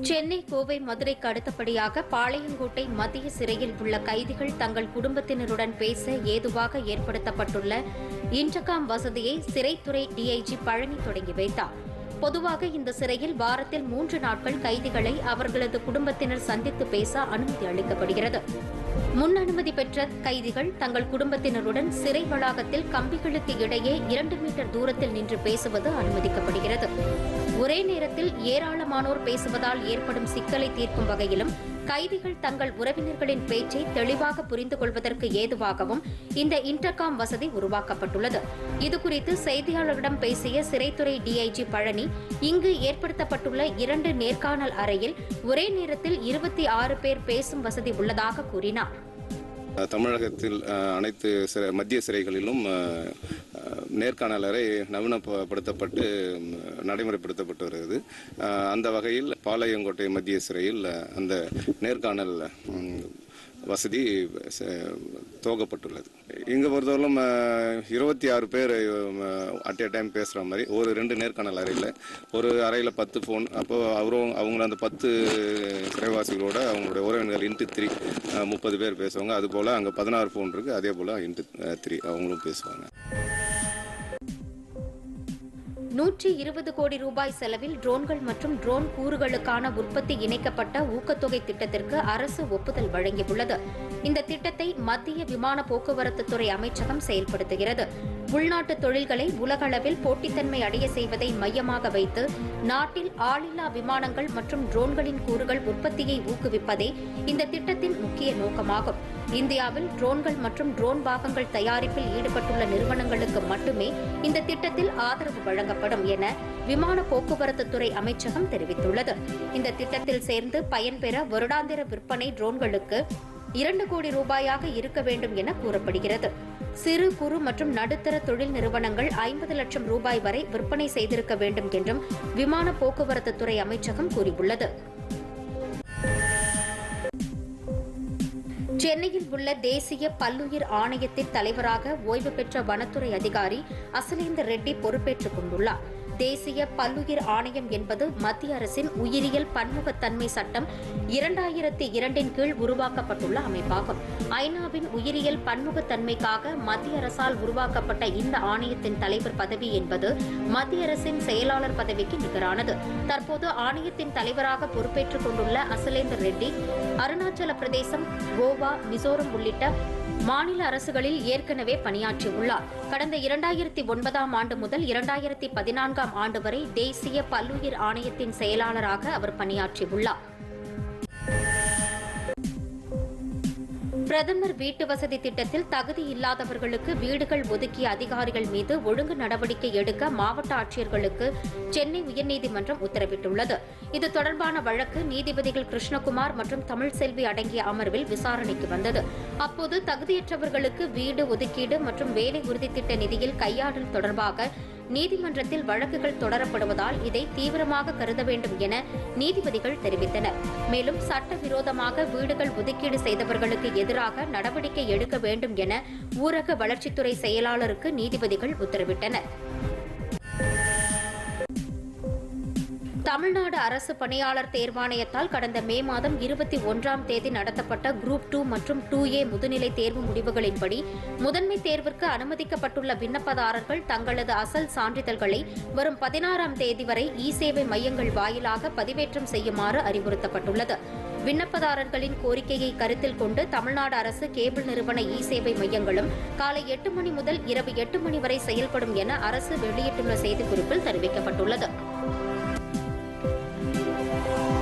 சென்னை கோவை மதுரைக்கு அடுத்தபடியாக பாளையங்கோட்டை மத்திய சிறையில் உள்ள கைதிகள் தங்கள் குடும்பத்தினருடன் பேச ஏதுவாக ஏற்படுத்தப்பட்டுள்ள இன்டர்காம் வசதியை சிறைத்துறை டிஐஜி பழனி தொடங்கி வைத்தார் பொதுவாக இந்த சிறையில் வாரத்தில் மூன்று நாட்கள் கைதிகளை அவர்களது குடும்பத்தினர் சந்தித்து பேச அனுமதி அளிக்கப்படுகிறது முன் அனுமதி பெற்ற கைதிகள் தங்கள் குடும்பத்தினருடன் சிறை வளாகத்தில் கம்பிகளுக்கு இடையே இரண்டு மீட்டர் தூரத்தில் நின்று பேசுவது அனுமதிக்கப்படுகிறது ஒரே நேரத்தில் ஏராளமானோர் பேசுவதால் ஏற்படும் சிக்கலை தீர்க்கும் வகையிலும் கைதிகள் தங்கள் உறவினர்களின் பேச்சை தெளிவாக புரிந்து கொள்வதற்கு ஏதுவாகவும் இந்த இன்டர்காம் வசதி உருவாக்கப்பட்டுள்ளது இதுகுறித்து செய்தியாளர்களிடம் பேசிய சிறைத்துறை டிஐஜி பழனி இங்கு ஏற்படுத்தப்பட்டுள்ள இரண்டு நேர்காணல் அறையில் ஒரே நேரத்தில் இருபத்தி ஆறு பேர் பேசும் வசதி உள்ளதாக கூறினார் தமிழகத்தில் அஹ், அனைத்து சிறை மத்திய சிறைகளிலும் அஹ், அஹ், நேர்காணல் அறை நவீனப்படுத்தப்பட்டு ம், நடைமுறைப்படுத்தப்பட்டு வருகிறது அஹ், அந்த வகையில் பாளையங்கோட்டை மத்திய சிறையில் அஹ், அந்த நேர்காணல் ம், வசதி ச- துவக்கப்பட்டுள்ளது இங்கே பொறுத்தவரையிலும் இருபத்தி ஆறு பேர் அட் ஏ டைம் பேசுகிற மாதிரி ஒரு ரெண்டு நேர்காணல் அறையில் ஒரு அறையில் பத்து ஃபோன் அப்போ அவரும் அவங்க அந்த பத்து சிறைவாசிகளோட அவங்களுடைய உறவினர்கள் இன்ட்டு த்ரீ முப்பது பேர் பேசுவாங்க அது போல் அங்கே பதினாறு ஃபோன் இருக்குது அதே போல் இன்ட்டு த்ரீ அவங்களும் பேசுவாங்க நூற்றி இருபது கோடி ரூபாய் செலவில் ட்ரோன்கள் மற்றும் ட்ரோன் கூறுகளுக்கான உற்பத்தி இணைக்கப்பட்ட ஊக்கத்தொகை திட்டத்திற்கு அரசு ஒப்புதல் வழங்கியுள்ளது இந்த திட்டத்தை மத்திய விமான போக்குவரத்து துறை அமைச்சகம் செயல்படுத்துகிறது உள்நாட்டு தொழில்களை உலகளவில் போட்டித்தன்மை அடைய செய்வதை மையமாக வைத்து நாட்டில் ஆளில்லா விமானங்கள் மற்றும் ட்ரோன்களின் கூறுகள் உற்பத்தியை ஊக்குவிப்பதே இந்த திட்டத்தின் முக்கிய நோக்கமாகும் இந்தியாவில் ட்ரோன்கள் மற்றும் ட்ரோன் பாகங்கள் தயாரிப்பில் ஈடுபட்டுள்ள நிறுவனங்களுக்கு மட்டுமே இந்த திட்டத்தில் ஆதரவு வழங்கப்படும் என விமான போக்குவரத்து துறை அமைச்சகம் தெரிவித்துள்ளது இந்த திட்டத்தில் சேர்ந்து பயன்பெற வருடாந்திர விற்பனை ட்ரோன்களுக்கு இரண்டு கோடி ரூபாயாக இருக்க வேண்டும் என கூறப்படுகிறது சிறு குறு மற்றும் நடுத்தர தொழில் நிறுவனங்கள் ஐம்பது லட்சம் ரூபாய் வரை விற்பனை செய்திருக்க வேண்டும் என்றும் விமான போக்குவரத்து துறை அமைச்சகம் கூறியுள்ளது சென்னையில் உள்ள தேசிய பல்லுயிர் ஆணையத்தின் தலைவராக ஓய்வு பெற்ற வனத்துறை அதிகாரி அசலேந்தர் ரெட்டி பொறுப்பேற்றுக் கொண்டுள்ளார் தேசிய பல்லுயிர் ஆணையம் என்பது மத்திய அரசின் உயிரியல் பன்முகத்தன்மை சட்டம் இரண்டாயிரத்தி இரண்டின் கீழ் உருவாக்கப்பட்டுள்ள அமைப்பாகும் ஐநாவின் உயிரியல் பன்முகத்தன்மைக்காக மத்திய அரசால் உருவாக்கப்பட்ட இந்த ஆணையத்தின் தலைவர் பதவி என்பது மத்திய அரசின் செயலாளர் பதவிக்கு நிகரானது தற்போது ஆணையத்தின் தலைவராக பொறுப்பேற்றுக் கொண்டுள்ள அசலேந்தர் ரெட்டி அருணாச்சல பிரதேசம் கோவா மிசோரம் உள்ளிட்ட மாநில அரசுகளில் ஏற்கனவே பணியாற்றியுள்ளார் கடந்த இரண்டாயிரத்தி ஒன்பதாம் ஆண்டு முதல் இரண்டாயிரத்தி பதினான்காம் ஆண்டு வரை தேசிய பல்லுயிர் ஆணையத்தின் செயலாளராக அவர் பணியாற்றியுள்ளார் பிரதமர் வீட்டு வசதி திட்டத்தில் தகுதி இல்லாதவர்களுக்கு வீடுகள் ஒதுக்கிய அதிகாரிகள் மீது ஒழுங்கு நடவடிக்கை எடுக்க மாவட்ட ஆட்சியர்களுக்கு சென்னை உயர்நீதிமன்றம் உத்தரவிட்டுள்ளது இது தொடர்பான வழக்கு நீதிபதிகள் கிருஷ்ணகுமார் மற்றும் தமிழ்செல்வி அடங்கிய அமர்வில் விசாரணைக்கு வந்தது அப்போது தகுதியற்றவர்களுக்கு வீடு ஒதுக்கீடு மற்றும் வேலை உறுதி திட்ட நிதியில் கையாடல் தொடர்பாக நீதிமன்றத்தில் வழக்குகள் தொடரப்படுவதால் இதை தீவிரமாக கருத வேண்டும் என நீதிபதிகள் தெரிவித்தனர் மேலும் சட்டவிரோதமாக வீடுகள் ஒதுக்கீடு செய்தவர்களுக்கு எதிராக நடவடிக்கை எடுக்க வேண்டும் என ஊரக வளர்ச்சித்துறை செயலாளருக்கு நீதிபதிகள் உத்தரவிட்டனர் தமிழ்நாடு அரசு பணியாளர் தேர்வாணையத்தால் கடந்த மே மாதம் இருபத்தி ஒன்றாம் தேதி நடத்தப்பட்ட குரூப் டூ மற்றும் டூ ஏ முதுநிலை தேர்வு முடிவுகளின்படி முதன்மை தேர்விற்கு அனுமதிக்கப்பட்டுள்ள விண்ணப்பதாரர்கள் தங்களது அசல் சான்றிதழ்களை வரும் பதினாறாம் தேதி வரை இ சேவை மையங்கள் வாயிலாக பதிவேற்றம் செய்யுமாறு அறிவுறுத்தப்பட்டுள்ளது விண்ணப்பதாரர்களின் கோரிக்கையை கருத்தில் கொண்டு தமிழ்நாடு அரசு கேபிள் நிறுவன இ சேவை மையங்களும் காலை எட்டு மணி முதல் இரவு எட்டு மணி வரை செயல்படும் என அரசு வெளியிட்டுள்ள செய்திக்குறிப்பில் தெரிவிக்கப்பட்டுள்ளது